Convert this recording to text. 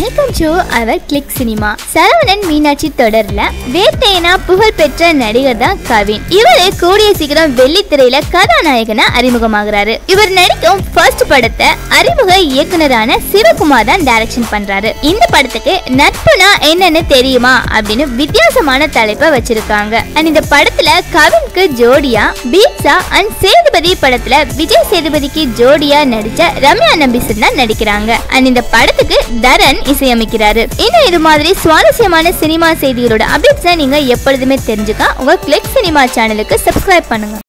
welcome to our click cinema Saravanan Meenakshi தொடர்ல வேட்டையனா புகழ் பெற்ற நடிகர் தான் கவின் இவரு கூடிய சீக்கிரம் வெள்ளித்திரையில கதாநாயகனா அறிமுகமாகிறாரு இவர் நடிக்கும் ஃபர்ஸ்ட் படத்தை அறிமுக இயக்குனரான சிவகுமார் தான் டைரக்ஷன் பண்றாரு இந்த படத்துக்கு நட்புனா என்னன்னு தெரியுமா அப்படின்னு வித்தியாசமான தலைப்பை வச்சிருக்காங்க அண்ட் இந்த படத்துல கவின்க்கு ஜோடியா பீட்சா அண்ட் சேதுபதி படத்துல விஜய் சேதுபதிக்கு ஜோடியா நடிச்ச ரம்யா நம்பிசன் தான் நடிக்கிறாங்க அண்ட் இந்த படத்துக்கு தரன் இசையமைக்கிறாரு இன்னும் இது மாதிரி சுவாரஸ்யமான சினிமா செய்திகளோட அப்டேட்ஸை நீங்க எப்பொழுதுமே தெரிஞ்சுக்க உங்க கிளிக் சினிமா சேனலுக்கு சப்ஸ்கிரைப் பண்ணுங்க